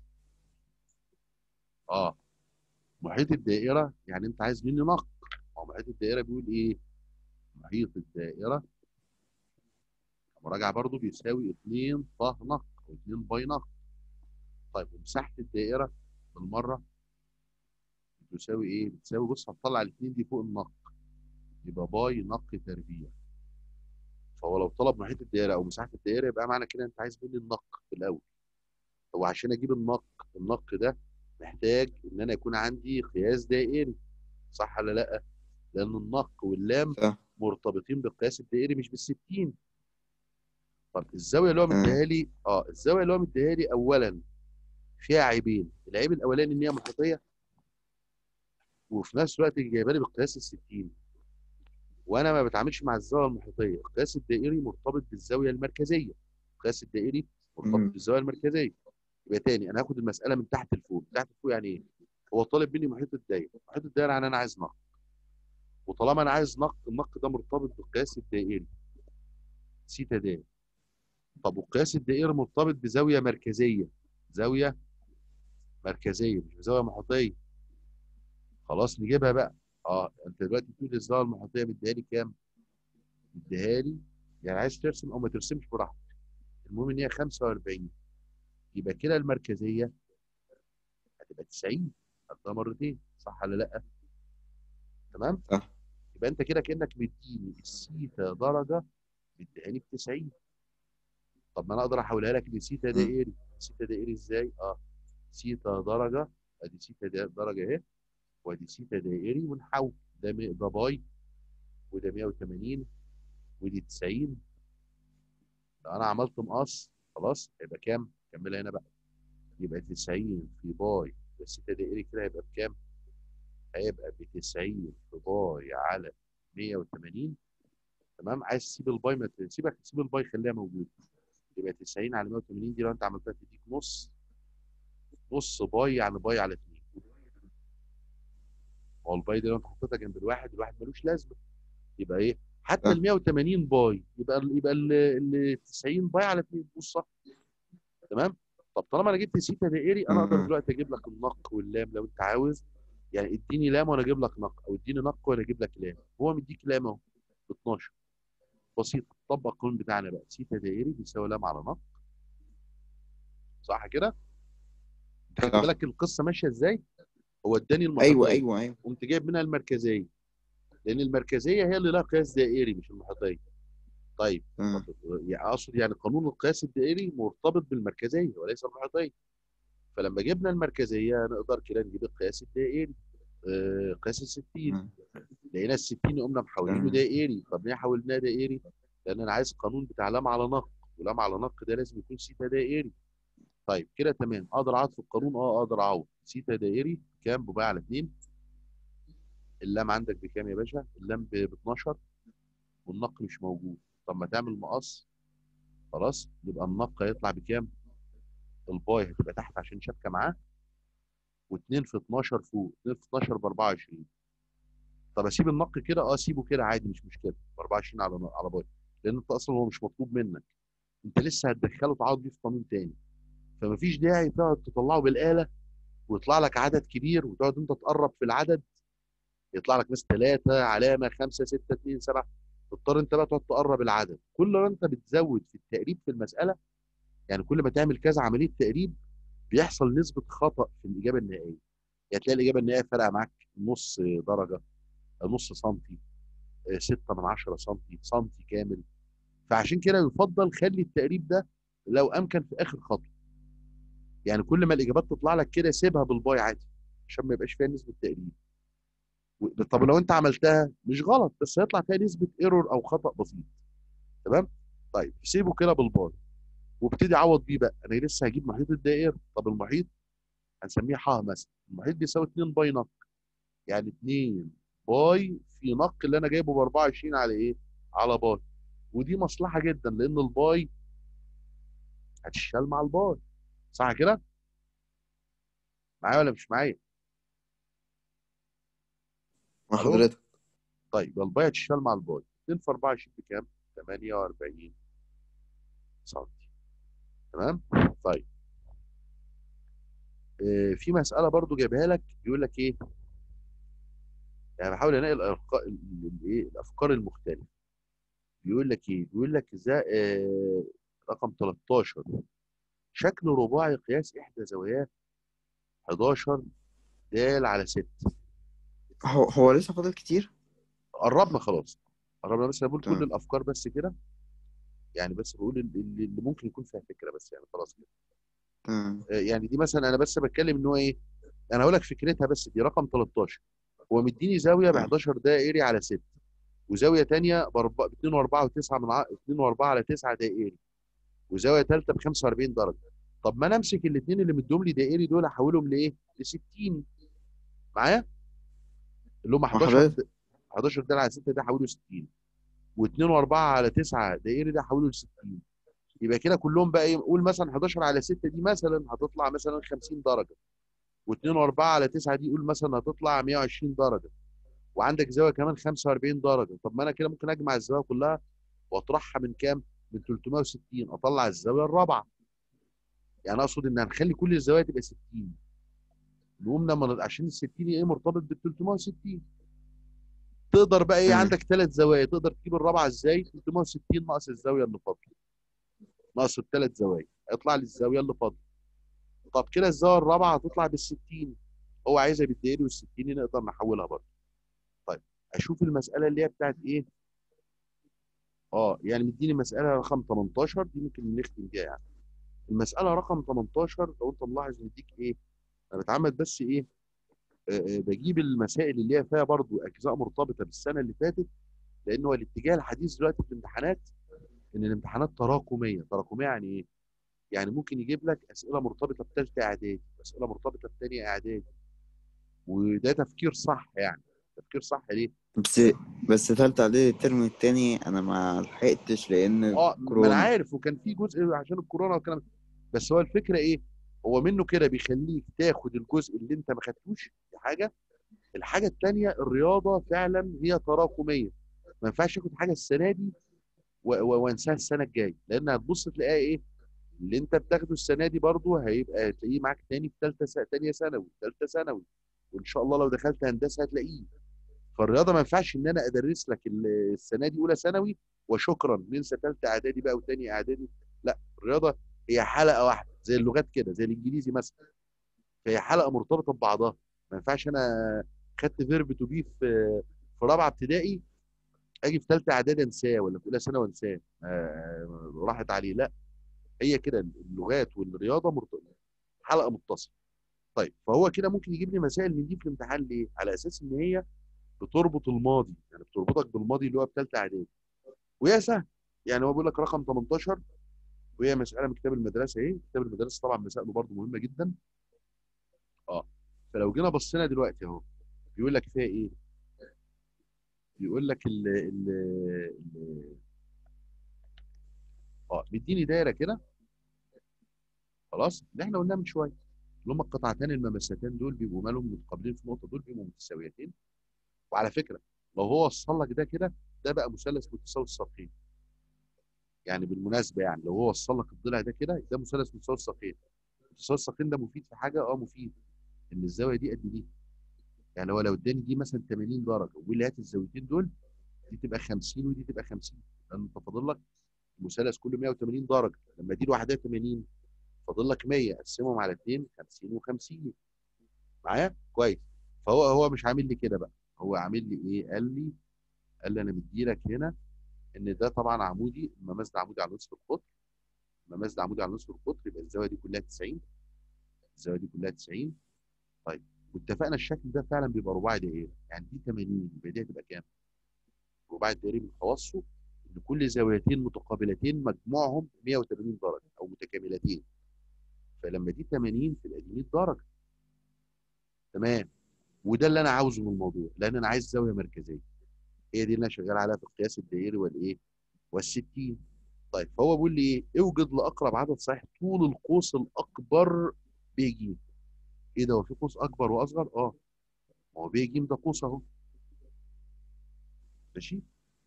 اه محيط الدائره يعني انت عايز مني نق هو محيط الدائره بيقول ايه محيط الدائره مراجعه برضو بيساوي 2 ط نق او 2 باي نق طيب ومساحه الدائره بالمره بتساوي ايه بتساوي بص هتطلع الاثنين دي فوق النق يبقى باي نق تربيع فهو لو طلب محيط الدائره او مساحه الدائره يبقى معنى كده انت عايز مني النق في الاول هو عشان اجيب النق النق ده محتاج ان انا يكون عندي قياس دائري صح ولا لا لان النق واللام صح مرتبطين بالقياس الدائري مش بالستين طب الزاويه اللي هو آه. مديها لي اه الزاويه اللي هو مديها لي اولا فيها عيبين العيب الاولاني ان هي محيطيه وفي نفس الوقت جايبه لي بالقياس الستين وانا ما بتعاملش مع الزاويه المحيطيه القياس الدائري مرتبط بالزاويه المركزيه القياس الدائري مرتبط مم. بالزاويه المركزيه يبقى تاني انا هاخد المساله من تحت لفوق من تحت لفوق يعني ايه هو طالب مني محيط الدايره محيط الدايره يعني انا عايز نق وطالما انا عايز نق النق ده مرتبط بالقياس الدائري سيتا د طب والقياس الدائري مرتبط بزاويه مركزيه زاويه مركزيه مش بزاويه محيطيه خلاص نجيبها بقى اه انت دلوقتي بتقول الزاويه المحيطيه مديها لي كام؟ مديها لي يعني عايز ترسم او ما ترسمش براحتك المهم ان هي 45 يبقى كده المركزيه هتبقى 90 قدها مرتين صح ولا لا؟ تمام؟ صح. يبقى انت كده كانك مديني السيتا درجه مديهاني ب 90 طب ما انا اقدر احولها لك لسيتا دائري سيتا دائري ازاي؟ اه سيتا درجه ادي سيتا دا- درجه اهي وادي سيتا دائري ونحول ده م- ده باي وده 180 ودي 90 لو انا عملت مقص خلاص هيبقى كام؟ كملها هنا بقى يبقى 90 في باي ده سيتا دائري كده هيبقى بكام؟ هيبقى ب 90 في باي على 180 تمام عايز تسيب الباي ما ت- سيبك تسيب الباي خليها موجوده يبقى 90 على 180 دي لو انت عملتها تديك نص نص باي يعني باي على 2 هو الباي ده لو انت حطيتها جنب الواحد الواحد ملوش لازمه يبقى ايه حتى صح. ال 180 باي يبقى ال يبقى ال 90 باي على 2 نص صح تمام طب طالما انا جبت سيتا دائري انا اقدر مم. دلوقتي اجيب لك النق واللام لو انت عاوز يعني اديني لام وانا اجيب لك نق او اديني نق وانا اجيب لك لام هو مديك لام اهو ب 12 بسيطه طبق القانون بتاعنا بقى سيتا دائري بيساوي لام على نق صح كده؟ انت خدت صح. بالك القصه ماشيه ازاي؟ هو اداني المحيطيه ايوه ايوه ايوه قمت جايب منها المركزيه لان المركزيه هي اللي لها قياس دائري مش المحيطيه طيب آه. يعني اقصد يعني قانون القياس الدائري مرتبط بالمركزيه وليس المحيطيه فلما جبنا المركزيه نقدر كده نجيب القياس الدائري آه، قياس ال 60 مم. لقينا ال 60 قمنا محولينه تمام. دائري طب ليه حولناه دائري؟ لان انا عايز قانون بتاع لام على نق ولام على نق ده لازم يكون سيتا دائري طيب كده تمام اقدر اعوض في القانون اه اقدر اعوض سيتا دائري كام بباع على 2 اللام عندك بكام يا باشا؟ اللام ب 12 والنق مش موجود طب ما تعمل مقص خلاص يبقى النق هيطلع بكام؟ الباي هتبقى تحت عشان شبكه معاه و2 في 12 فوق 2 في 12 ب 24 طب اسيب النق كده اه سيبه كده عادي مش مشكله ب 24 على على باي لان انت اصلا هو مش مطلوب منك انت لسه هتدخله تعوض بيه في قانون تاني فمفيش داعي تقعد تطلعه بالاله ويطلع لك عدد كبير وتقعد انت تقرب في العدد يطلع لك مثلا ثلاثة علامة خمسة ستة اثنين سبعة تضطر انت بقى تقعد تقرب العدد كل ما انت بتزود في التقريب في المسألة يعني كل ما تعمل كذا عملية تقريب بيحصل نسبة خطأ في الإجابة النهائية يعني تلاقي الإجابة النهائية فارقة معاك نص درجة نص سنتي آه، ستة من عشرة سنتي سنتي كامل فعشان كده يفضل خلي التقريب ده لو أمكن في آخر خطوة يعني كل ما الإجابات تطلع لك كده سيبها بالباي عادي عشان ما يبقاش فيها نسبة تقريب و- طب لو انت عملتها مش غلط بس هيطلع فيها نسبه ايرور او خطا بسيط تمام طيب سيبه كده بالباي وابتدي عوض بيه بقى انا لسه هجيب محيط الدائره طب المحيط هنسميه ح مثلا المحيط بيساوي 2 باي نق يعني 2 باي في نق اللي انا جايبه ب 24 على ايه على باي ودي مصلحه جدا لان الباي هتشال مع الباي صح كده معايا ولا مش معايا مع ألو؟ حضرتك طيب يبقى الباي هتشال مع الباي 2 في 24 بكام 48 سم تمام طيب آه، في مسألة برضو جايبها لك بيقول لك ايه يعني بحاول انقي الأرقا- ال- ال- ايه الافكار المختلفة بيقول لك ايه بيقول لك ازاي آه، رقم 13 شكل رباعي قياس احدى زواياه 11 دال على 6 هو هو لسه فاضل كتير قربنا خلاص قربنا بس أنا بقول كل تمام. الافكار بس كده يعني بس بقول ال- ال- اللي ممكن يكون فيها فكرة بس يعني خلاص كده تمام آه، يعني دي مثلا انا بس بتكلم ان هو ايه انا هقول لك فكرتها بس دي رقم 13 هو مديني زاويه ب آه. 11 دائري على 6 وزاويه ثانيه ب 2 و4 و9 من 2 و4 على 9 دائري وزاويه ثالثه ب 45 درجه طب ما انا امسك الاثنين اللي مديهم لي دائري دول احولهم لايه؟ ل 60 معايا؟ اللي هم مع 11 حضرتك 11 دائري على 6 ده احوله 60 و2 و4 على 9 دائري ده احوله ل 60 يبقى كده كلهم بقى ايه قول مثلا 11 على 6 دي مثلا هتطلع مثلا 50 درجه و2 و4 على 9 دي قول مثلا هتطلع 120 درجه وعندك زاويه كمان 45 درجه طب ما انا كده ممكن اجمع الزوايا كلها واطرحها من كام؟ من 360 اطلع الزاويه الرابعه يعني اقصد ان هنخلي كل الزوايا تبقى 60 نقوم لما عشان ال 60 ايه مرتبط بال 360 تقدر بقى ايه تمام. عندك ثلاث زوايا تقدر تجيب الرابعه ازاي 360 ناقص الزاويه اللي فاضله ناقص الثلاث زوايا هيطلع لي الزاويه اللي فاضله طب كده الزاويه الرابعه هتطلع بال 60 هو عايزها بالدائري وال 60 نقدر نحولها برضه طيب اشوف المساله اللي هي بتاعت ايه اه يعني مديني مساله رقم 18 دي ممكن نختم بيها يعني المساله رقم 18 لو انت ملاحظ مديك ايه انا بتعمد بس ايه آه، آه، بجيب المسائل اللي هي فيها برضو اجزاء مرتبطه بالسنه اللي فاتت لان هو الاتجاه الحديث دلوقتي في الامتحانات ان الامتحانات تراكميه تراكميه يعني ايه يعني ممكن يجيب لك اسئله مرتبطه بثالثه اعدادي اسئله مرتبطه بثانيه اعدادي وده تفكير صح يعني تفكير صح ليه بس بس تالتة اعدادي الترم التاني انا ما لحقتش لان اه ما انا كورونا عارف وكان في جزء عشان الكورونا والكلام ده. بس هو الفكره ايه هو منه كده بيخليك تاخد الجزء اللي انت ما خدتوش دي حاجه الحاجه الثانيه الرياضه فعلا هي تراكميه ما ينفعش اخد حاجه السنه دي و- و- وانساها السنه الجايه لان هتبص تلاقيها ايه اللي انت بتاخده السنه دي برضه هيبقى تلاقيه معاك تاني في ثالثه س... ثانيه ثانوي ثالثه ثانوي وان شاء الله لو دخلت هندسه هتلاقيه فالرياضه ما ينفعش ان انا ادرس لك ال- السنه دي اولى ثانوي وشكرا ننسى ثالثه اعدادي بقى وثاني اعدادي لا الرياضه هي حلقه واحده زي اللغات كده زي الانجليزي مثلا فهي حلقه مرتبطه ببعضها ما ينفعش انا خدت فيرب تو بي في في رابعه ابتدائي اجي في ثالثه اعدادي انساه ولا في اولى ثانوي وانساه آه، راحت عليه لا هي كده اللغات والرياضه مرتبطه حلقه متصله طيب فهو كده ممكن يجيب لي مسائل من دي في الامتحان ليه؟ على اساس ان هي بتربط الماضي يعني بتربطك بالماضي اللي هو في ثالثه اعدادي وهي سهل يعني هو بيقول لك رقم 18 وهي مساله من كتاب المدرسه اهي كتاب المدرسه طبعا مسائله برضه مهمه جدا اه فلو جينا بصينا دلوقتي اهو بيقول لك فيها ايه؟ بيقول لك ال ال ال- اه مديني دايره كده خلاص اللي احنا قلناه من شويه اللي هم القطعتان الممساتان دول بيبقوا مالهم متقابلين في نقطه دول بيبقوا متساويتين وعلى فكره لو هو وصل لك ده كده ده بقى مثلث متساوي الساقين يعني بالمناسبه يعني لو هو وصل لك الضلع ده كده ده مثلث مستوى الساقين مستوى الساقين ده مفيد في حاجه اه مفيد ان الزاويه دي قد دي يعني هو لو اداني دي مثلا 80 درجه وبيقول لي هات الزاويتين دول دي تبقى 50 ودي تبقى 50 لان انت فاضل لك المثلث كله 180 درجه لما دي لوحدها 80 فاضل لك 100 قسمهم على 2 50 و50 معايا كويس فهو هو مش عامل لي كده بقى هو عامل لي ايه قال لي قال لي انا مدي لك هنا ان ده طبعا عمودي المماس ده عمودي على نصف القطر المماس ده عمودي على نصف القطر يبقى الزاويه دي كلها 90 الزاويه دي كلها 90 طيب واتفقنا الشكل ده فعلا بيبقى رباعي دائري يعني دي 80 يبقى دي هتبقى كام؟ رباعي الدائري من خواصه ان كل زاويتين متقابلتين مجموعهم 180 درجه او متكاملتين فلما دي 80 تبقى دي 100 درجه تمام وده اللي انا عاوزه من الموضوع لان انا عايز زاويه مركزيه هي دي اللي انا شغال عليها في القياس الدائري والايه وال60 طيب فهو بيقول لي ايه اوجد لاقرب عدد صحيح طول القوس الاكبر ب ج ايه ده هو في قوس اكبر واصغر اه ما هو ب ج ده قوس اهو ماشي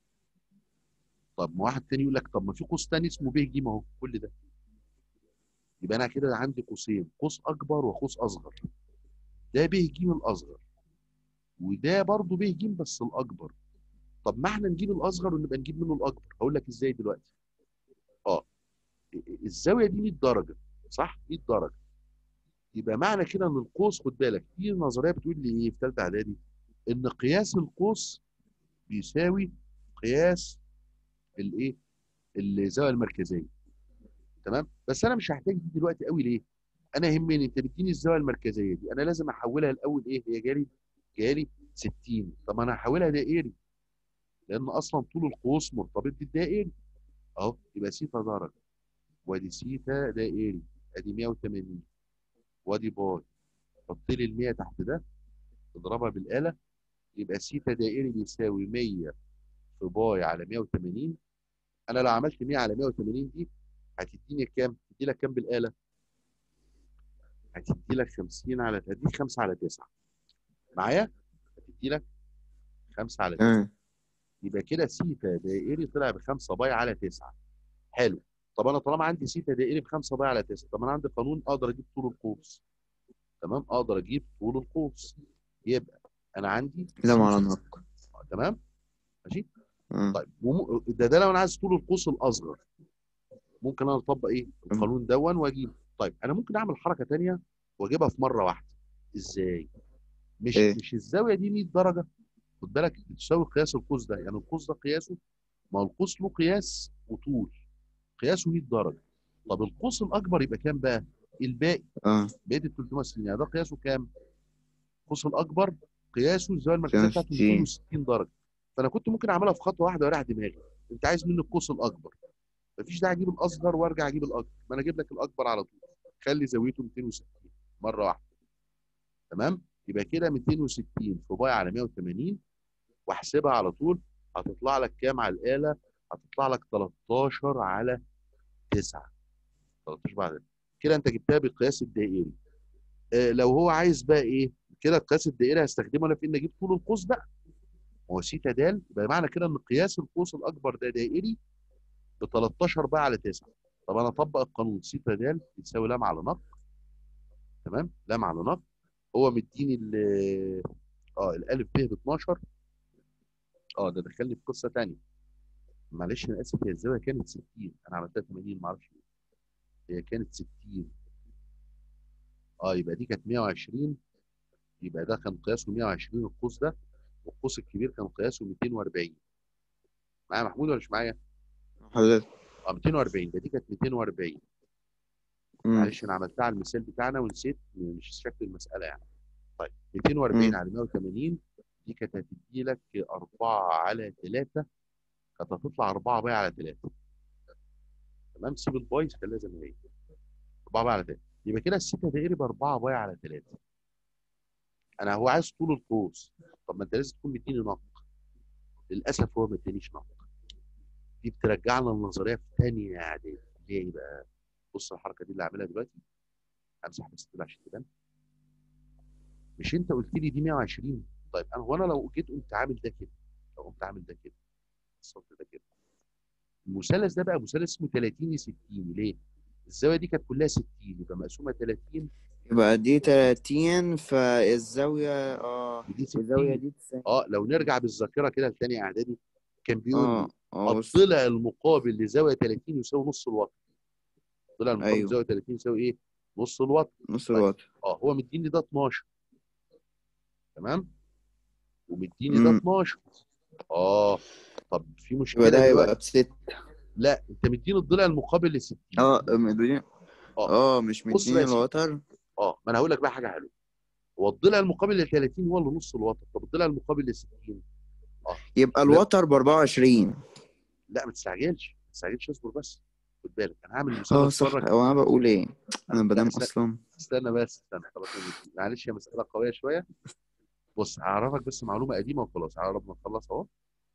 طب ما واحد تاني يقول لك طب ما في قوس تاني اسمه ب ج اهو كل ده يبقى انا كده عندي قوسين قوس اكبر وقوس اصغر ده ب ج الاصغر وده برضه ب ج بس الاكبر طب ما احنا نجيب الاصغر ونبقى نجيب منه الاكبر هقول لك ازاي دلوقتي اه الزاويه دي 100 درجه صح 100 درجه يبقى معنى كده ان القوس خد بالك في نظريه بتقول لي ايه في ثالثه اعدادي ان قياس القوس بيساوي قياس الايه الزاويه المركزيه تمام بس انا مش هحتاج دي دلوقتي قوي ليه انا يهمني انت بتديني الزاويه المركزيه دي انا لازم احولها الاول ايه هي جالي جالي 60 طب انا هحولها دائري لان اصلا طول القوس مرتبط بالدائري اهو يبقى سيتا درجه وادي سيتا دائري ادي 180 وادي باي حط لي ال 100 تحت ده اضربها بالاله يبقى سيتا دائري بيساوي 100 في باي على 180 انا لو عملت 100 على 180 دي هتديني كام؟ هتدي لك كام بالاله؟ هتدي لك 50 على هتديك 5 على 9 معايا؟ هتدي لك 5 على 9 تمام يبقى كده سيتا دائري طلع ب 5 باي على 9 حلو طب انا طالما عندي سيتا دائري ب 5 باي على 9 طب انا عندي قانون اقدر اجيب طول القوس تمام اقدر اجيب طول القوس يبقى انا عندي لم على نق تمام ماشي آه. طيب وم... ده ده لو انا عايز طول القوس الاصغر ممكن انا اطبق ايه القانون دون واجيب طيب انا ممكن اعمل حركه ثانيه واجيبها في مره واحده ازاي مش إيه؟ مش الزاويه دي 100 درجه خد بالك بتساوي قياس القوس ده يعني القوس ده قياسه ما هو القوس له قياس وطول قياسه 100 درجه طب القوس الاكبر يبقى كام بقى الباقي اه بقيه ال 360 يعني ده قياسه كام القوس الاكبر قياسه الزاويه المركزيه بتاعته 260. 260 درجه فانا كنت ممكن اعملها في خطوه واحده واريح دماغي انت عايز مني القوس الاكبر مفيش داعي اجيب الاصغر وارجع اجيب الاكبر ما انا اجيب لك الاكبر على طول خلي زاويته 260 مره واحده تمام يبقى كده 260 في باي على 180 واحسبها على طول هتطلع لك كام على الاله هتطلع لك 13 على 9 13 على كده انت جبتها بالقياس الدائري آه لو هو عايز بقى ايه كده القياس الدائري هستخدمه انا في ان اجيب طول القوس بقى ما هو سيتا دال يبقى معنى كده ان قياس القوس الاكبر ده دائري ب 13 بقى على 9 طب انا اطبق القانون سيتا دال يتساوي لام على نق تمام لام على نق هو مديني ال اه الالف ب ب 12 اه ده دخلني في قصه ثانيه معلش انا اسف هي الزاويه كانت 60 انا عملتها 80 ما اعرفش ليه. هي كانت 60 اه يبقى دي كانت 120 يبقى ده كان قياسه 120 القوس ده والقوس الكبير كان قياسه 240 معايا محمود ولا مش معايا؟ حضرتك اه 240 يبقى دي كانت 240 مم. معلش انا عملتها على المثال بتاعنا ونسيت مش شكل المساله يعني طيب 240 مم. على 180 دي كانت هتدي لك 4 على 3 كانت هتطلع 4 باي على 3 تمام سيب الباي خليها زي ما هي 4 باي على 3 يبقى كده السيتا دائري ب 4 باي على 3 انا هو عايز طول القوس طب ما انت لازم تكون مديني نق للاسف هو ما ادانيش نق دي بترجعنا للنظريه في ثانيه اعدادي ليه ايه بقى بص الحركه دي اللي هعملها دلوقتي امسح بس كده عشان تبان مش انت قلت لي دي 120 طيب انا هو انا لو جيت قمت عامل ده كده لو قمت عامل ده كده السطر ده كده المثلث ده بقى مثلث اسمه 30 60 ليه؟ الزاويه دي كانت كلها 60 يبقى مقسومه 30 يبقى دي 30 فالزاوية اه ودي الزاوية 60 دي 90 اه لو نرجع بالذاكره كده لتاني اعدادي كان بيقول اه لي اه بص الضلع المقابل لزاويه 30 يساوي نص الوتر الضلع المقابل ايوه لزاويه 30 يساوي ايه؟ نص الوتر نص طيب الوتر اه هو مديني ده 12 تمام ومديني ده امم 12 اه طب في يبقى مشكله ده هيبقى دلوقتي بست لا انت مديني الضلع المقابل ل 60 اه مديني اه اه مش بص بقى مديني يا سيدي الوتر اه ما انا هقول لك بقى حاجه حلوه هو الضلع المقابل ل 30 هو اللي نص الوتر طب الضلع المقابل ل 60 اه يبقى لا الوتر ب 24 لا ما تستعجلش ما تستعجلش اصبر بس خد بالك انا هعمل اه مثلث صح بره هو انا بقول ايه انا لا بنام است- اصلا استنى بس استنى خلاص أنا مش- معلش هي مساله قويه شويه بص هعرفك بس معلومه قديمه وخلاص هعرف ما نخلص اهو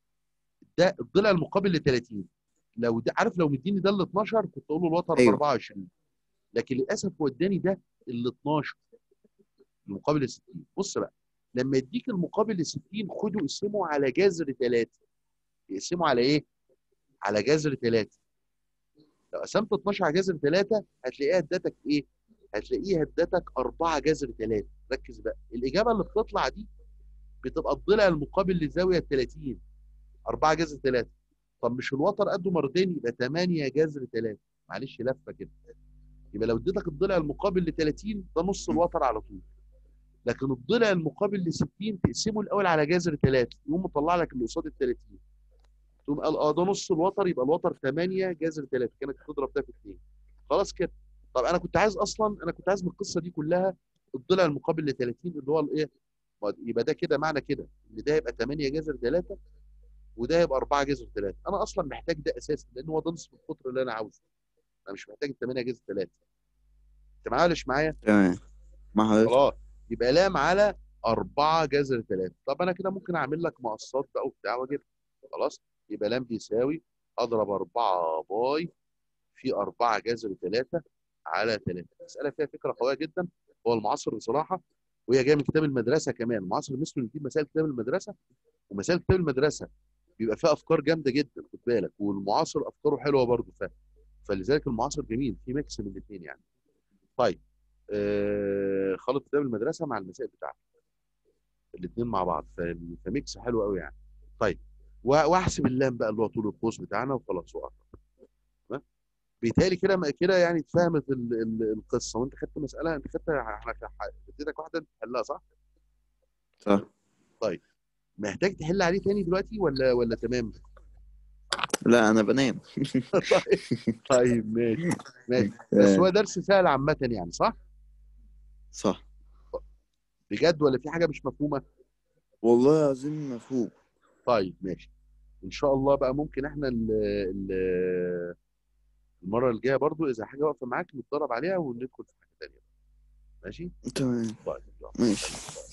ده الضلع المقابل ل 30 لو ده عارف لو مديني ده ال 12 كنت اقول له الوتر ب ايوه 24 لكن للاسف هو اداني ده ال 12 المقابل ل 60 بص بقى لما يديك المقابل ل 60 خده اقسمه على جذر 3 اقسمه على ايه؟ على جذر 3 لو قسمت 12 على جذر 3 هتلاقيها ادتك ايه؟ هتلاقيها ادتك 4 جذر 3 ركز بقى الاجابه اللي بتطلع دي بتبقى الضلع المقابل لزاويه 30 4 جذر 3 طب مش الوتر قده مرتين يبقى 8 جذر 3 معلش لفه كده يبقى لو اديتك الضلع المقابل ل 30 ده نص الوتر على طول لكن الضلع المقابل ل 60 تقسمه الاول على جذر 3 يقوم مطلع لك اللي قصاد ال 30 تقوم قال اه ده نص الوتر يبقى الوتر 8 جذر 3 كانك تضرب ده في 2 خلاص كده طب انا كنت عايز اصلا انا كنت عايز من القصه دي كلها الضلع المقابل ل 30 اللي هو الايه يبقى ده كده معنى كده ان ده يبقى 8 جذر 3 وده يبقى 4 جذر 3 انا اصلا محتاج ده اساسا لان هو ده نصف القطر اللي انا عاوزه انا مش محتاج ال 8 جذر 3 انت معايا ولا مش معايا؟ تمام مع حضرتك خلاص يبقى لام على 4 جذر 3 طب انا كده ممكن اعمل لك مقصات بقى وبتاع واجيبها خلاص يبقى لام بيساوي اضرب 4 باي في 4 جذر 3 على 3 مساله فيها فكره قويه جدا هو المعاصر بصراحه وهي جايه من كتاب المدرسه كمان المعاصر مثله يجيب مسائل كتاب المدرسه ومسائل كتاب المدرسه بيبقى فيها افكار جامده جدا خد بالك والمعاصر افكاره حلوه برضه ف... فلذلك المعاصر جميل في ميكس من الاثنين يعني طيب آه خلط كتاب المدرسه مع المسائل بتاعته الاثنين مع بعض ف- فميكس حلو قوي يعني طيب و- واحسب اللام بقى اللي هو طول القوس بتاعنا وخلاص وقف تمام بيتهيألي كده كده يعني اتفهمت ال- ال- القصه وانت خدت مساله انت خدت احنا اديتك واحده انت تحلها صح؟ صح طيب محتاج تحل عليه تاني دلوقتي ولا ولا تمام؟ لا انا بنام طيب طيب ماشي ماشي بس هو درس سهل عامة يعني صح؟ صح بجد ولا في حاجة مش مفهومة؟ والله العظيم مفهوم طيب ماشي ان شاء الله بقى ممكن احنا ال ال المرة الجاية برضو اذا حاجة واقفة معاك نتدرب عليها وندخل في حاجة تانية ماشي؟ تمام طيب يلا. ماشي